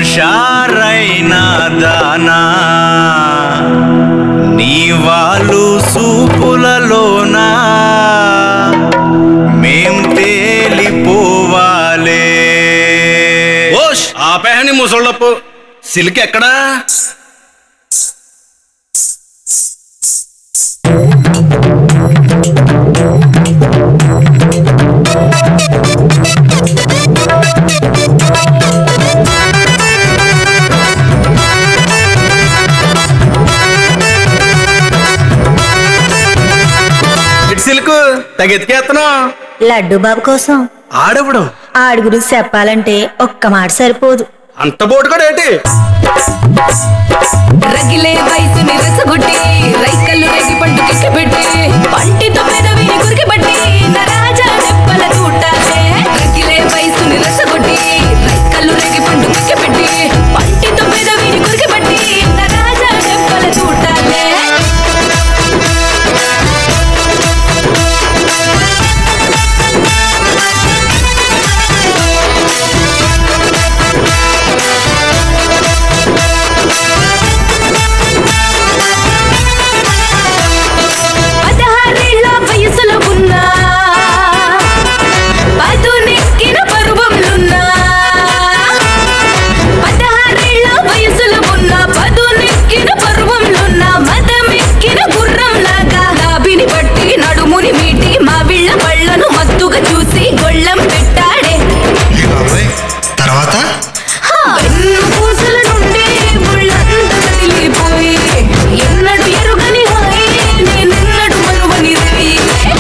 హుషారైన దానా నీ వాళ్ళు సూపులలోనా మేం తేలిపోవాలే ఓష్ ఆపేహని ముసళ్ళప్పు సిల్క్ ఎక్కడా ఇటు సిల్క్ తగెత్తికేస్తున్నావు లడ్డు బాబు కోసం ఆడెవడు ఆడి గురించి చెప్పాలంటే ఒక్క మాట సరిపోదు అంత బోటు కూడా ఏంటి రగిలే వయసుని రెచ్చగొట్టి రైకల్లు రేగి పండు పెట్టి పంటితో పెదవిని కురికిబట్టి నరాజా నెప్పల చూటాలే రగిలే వయసుని రెచ్చగొట్టి రైకల్లు రేగి పండు పెట్టి పంటితో పెదవిని కురికిబట్టి నరాజా నెప్పల చూటాలే పదహారేళ్ల వయసులో ఉన్నా పదునెక్కిన పరువంలున్నా పదహారేళ్ల వయసులో ఉన్నా పదునెక్కిన పరువంలున్నా మదమెక్కిన గుర్రంలాగా నాభిని పట్టి నడుముని మీటి మా విళ్ళ పళ్ళను మత్తుగా చూసి గొళ్ళం పెట్టాడే తర్వాత వెన్ను పూసల నుండి ముళ్ళంతా కదిలిపోయి ఎన్నడు ఎరుగని హాయి నేనెన్నడు మరువని రేయి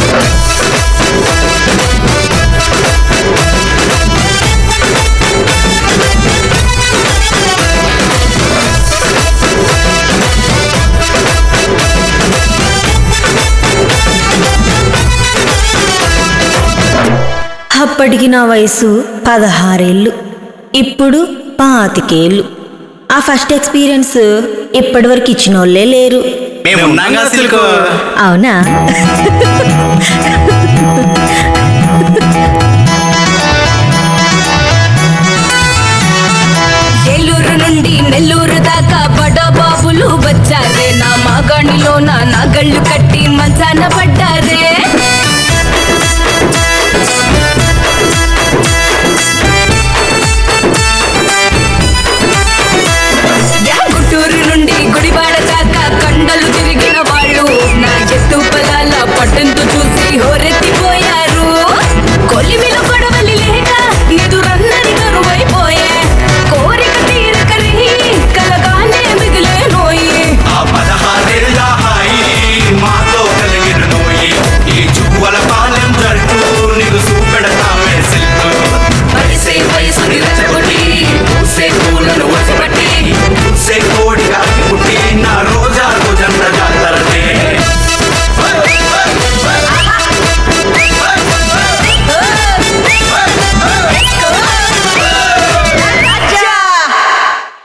అప్పటికి నా వయసు పదహారేళ్ళు ఇప్పుడు పాతికేళ్ళు ఆ ఫస్ట్ ఎక్స్పీరియన్స్ ఇప్పటి వరకు ఇచ్చిన వాళ్ళే లేరు మేము ఉన్నాగా సిల్క్ అవునా